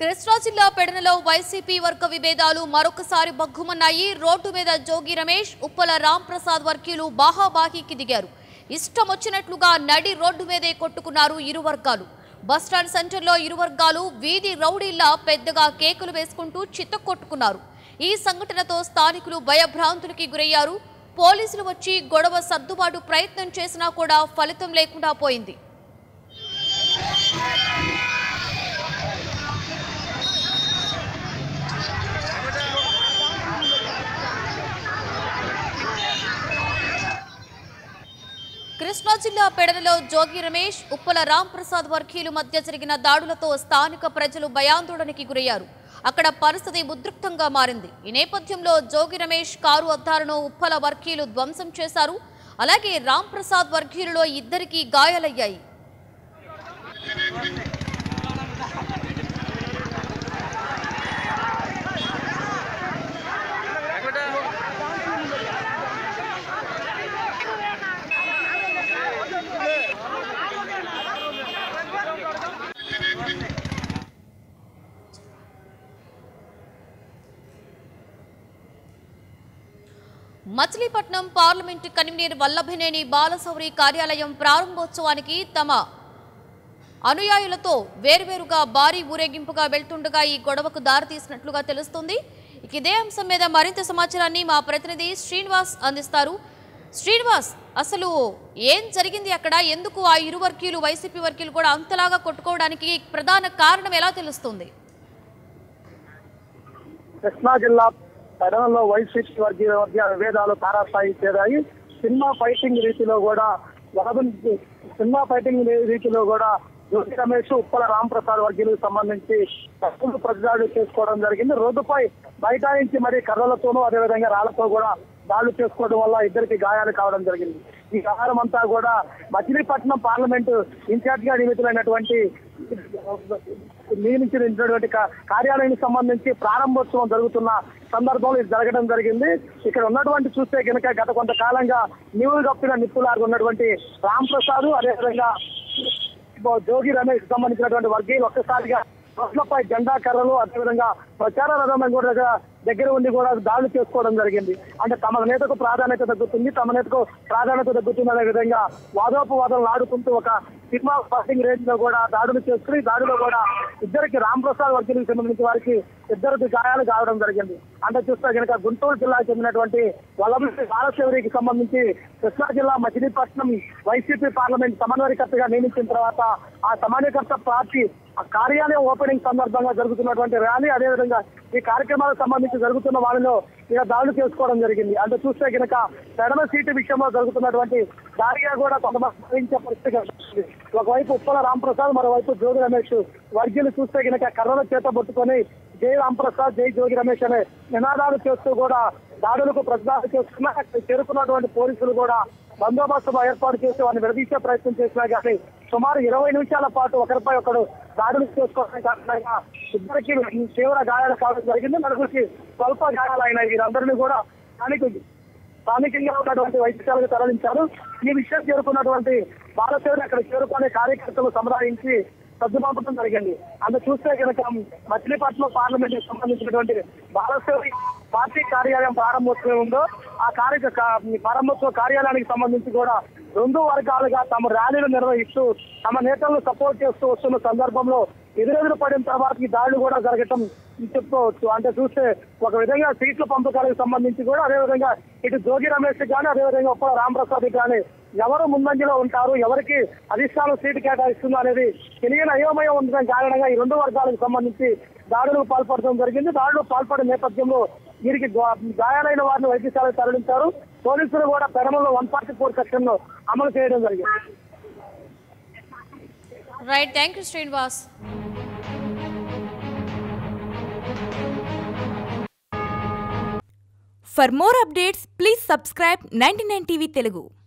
కృష్ణా జిల్లా పెడనలో వైసీపీ వర్గ విభేదాలు మరొకసారి బగ్గుమన్నాయి రోడ్డు మీద జోగి రమేష్ ఉప్పల రామ్ ప్రసాద్ వర్గీయులు బాహాబాహీకి దిగారు ఇష్టం వచ్చినట్లుగా నడి రోడ్డు మీదే కొట్టుకున్నారు ఇరు వర్గాలు బస్టాండ్ సెంటర్లో ఇరు వర్గాలు వీధి రౌడీల్లా పెద్దగా కేకులు వేసుకుంటూ చిత్తకొట్టుకున్నారు ఈ సంఘటనతో స్థానికులు భయభ్రాంతులకి గురయ్యారు పోలీసులు వచ్చి గొడవ సర్దుబాటు ప్రయత్నం చేసినా కూడా ఫలితం లేకుండా పోయింది కృష్ణా జిల్లా పెడలలో జోగి రమేష్ ఉప్పల రామ్ ప్రసాద్ వర్గీయుల మధ్య జరిగిన దాడులతో స్థానిక ప్రజలు భయాందోళనకి గురయ్యారు అక్కడ పరిస్థితి ఉద్రిక్తంగా మారింది ఈ నేపథ్యంలో జోగి రమేష్ కారు అద్దాలను ఉప్పల వర్గీయులు ధ్వంసం చేశారు అలాగే రామ్ ప్రసాద్ వర్గీయులలో ఇద్దరికీ గాయాలయ్యాయి మచిలీపట్నం పార్లమెంటు కన్వీనర్ వల్లభనేని బాలసౌరి కార్యాలయం ప్రారంభోత్సవానికి తమ అనుయాయులతో వేర్వేరుగా భారీ ఊరేగింపుగా వెళ్తుండగా ఈ గొడవకు దారితీసినట్లుగా తెలుస్తుంది ఇక ఇదే అంశం మీద మరింత సమాచారాన్ని మా ప్రతినిధి శ్రీనివాస్ అందిస్తారు శ్రీనివాస్ అసలు ఏం జరిగింది అక్కడ ఎందుకు ఆ ఇరు వర్గీయులు వైసీపీ వర్గీయులు కూడా అంతలాగా కొట్టుకోవడానికి ప్రధాన కారణం ఎలా తెలుస్తుంది కృష్ణా జిల్లా పెడవల్లో వైసీపీ వర్గీయ వర్గీయ విభేదాలు తారాస్థాయి చేరాయి సినిమా ఫైటింగ్ రీతిలో కూడా వరద సినిమా ఫైటింగ్ రీతిలో కూడా జ్యోతి రమేష్ ఉప్పల రాంప్రసాద్ వర్గీయులకు సంబంధించి తప్పులు ప్రతిదాడులు చేసుకోవడం జరిగింది రోడ్డుపై బైఠాయించి మరి కర్రలతోనూ అదేవిధంగా రాళ్లతో కూడా దాడులు చేసుకోవడం వల్ల ఇద్దరికి గాయాలు కావడం జరిగింది ఈ వ్యవహారం అంతా కూడా మచిలీపట్నం పార్లమెంటు ఇన్ఛార్జ్ గా నియమితులైనటువంటి నియమించినటువంటి కా- కార్యాలయానికి సంబంధించి ప్రారంభోత్సవం జరుగుతున్న సందర్భంలో ఇది జరగడం జరిగింది ఇక్కడ ఉన్నటువంటి చూస్తే కనుక గత కొంతకాలంగా నీవులు కప్పిన నిప్పులాగా ఉన్నటువంటి రామ్ ప్రసాద్ అదేవిధంగా జోగి రమేష్ సంబంధించినటువంటి వర్గీయులు ఒక్కసారిగా రోడ్లపై జెండా కర్రలు అదేవిధంగా ప్రచార రథం కూడా దగ్గర ఉండి కూడా దాడులు చేసుకోవడం జరిగింది అంటే తమ నేతకు ప్రాధాన్యత తగ్గుతుంది తమ నేతకు ప్రాధాన్యత తగ్గుతుంది అనే విధంగా వాదోపవాదాలు ఆడుకుంటూ ఒక సినిమా పాసింగ్ రేంజ్ లో కూడా దాడులు చేసుకుని దాడిలో కూడా ఇద్దరికి రామ్ ప్రసాద్ వర్గీయులకు సంబంధించి వారికి ఇద్దరికి గాయాలు కావడం జరిగింది అంటే చూస్తే కనుక గుంటూరు జిల్లాకు చెందినటువంటి వల్లభి బాలశౌరికి సంబంధించి కృష్ణా జిల్లా మచిలీపట్నం వైసీపీ పార్లమెంట్ సమన్వయకర్తగా నియమించిన తర్వాత ఆ సమన్వయకర్త పార్టీ ఆ కార్యాలయం ఓపెనింగ్ సందర్భంగా జరుగుతున్నటువంటి ర్యాలీ అదేవిధంగా ఈ కార్యక్రమాలకు సంబంధించి జరుగుతున్న వాళ్ళలో ఇక దాడులు చేసుకోవడం జరిగింది అంటే చూస్తే కనుక ఎడమ సీటు విషయంలో జరుగుతున్నటువంటి దారిగా కూడా కొంతమంది భావించే పరిస్థితి కనిపిస్తుంది. ఒకవైపు ఉప్పల రాంప్రసాద్ మరోవైపు జోగి రమేష్ వర్గీయులు చూస్తే కనుక కర్రల చేత పట్టుకొని జై రాంప్రసాద్ జై జోగి రమేష్ అనే నినాదాలు చేస్తూ కూడా దాడులకు ప్రతిదాడులు చేస్తున్నా అక్కడ చేరుకున్నటువంటి పోలీసులు కూడా బందోబస్తు ఏర్పాటు చేసి వారిని విడదీసే ప్రయత్నం చేసినా కానీ సుమారు ఇరవై నిమిషాల పాటు ఒకరిపై ఒకరు దాడులు చేసుకోవడం కారణంగా ఇద్దరికి తీవ్ర గాయాలు కావడం జరిగింది నలుగురికి స్వల్ప గాయాలు అయినాయి వీరందరినీ కూడా స్థానిక స్థానికంగా ఉన్నటువంటి వైద్యశాలకు తరలించారు ఈ విషయం చేరుకున్నటువంటి బాలసేవని అక్కడ చేరుకునే కార్యకర్తలు సంప్రదించి సర్దుబాపడం జరిగింది అందు చూస్తే కనుక మచిలీపట్నం పార్లమెంట్ కి సంబంధించినటువంటి బాలసేవి పార్టీ కార్యాలయం ప్రారంభోత్సవం ఉందో ఆ కార్య కా- ప్రారంభోత్సవ కార్యాలయానికి సంబంధించి కూడా రెండు వర్గాలుగా తమ ర్యాలీలు నిర్వహిస్తూ తమ నేతలను సపోర్ట్ చేస్తూ వస్తున్న సందర్భంలో ఎదురెదురు పడిన తర్వాత ఈ దాడులు కూడా జరగటం చెప్పుకోవచ్చు అంటే చూస్తే ఒక విధంగా సీట్ల పంపకాలకు సంబంధించి కూడా అదేవిధంగా ఇటు జోగి రమేష్ కానీ అదేవిధంగా ఉప్పల రామప్రసాద్ కానీ ఎవరు ముందంజలో ఉంటారు ఎవరికి అధిష్టానం సీటు కేటాయిస్తుందో అనేది తెలియని అయోమయం ఉండడం కారణంగా ఈ రెండు వర్గాలకు సంబంధించి దాడులకు పాల్పడడం జరిగింది దాడులు పాల్పడిన నేపథ్యంలో వీరికి గా- గాయాలైన వారిని వైద్యశాలకు తరలించారు పోలీసులు కూడా పెరమలో వన్ ఫార్టీ ఫోర్ సెక్షన్ అమలు చేయడం జరిగింది right thank you Srinivas For more updates, please subscribe 99 TV Telugu.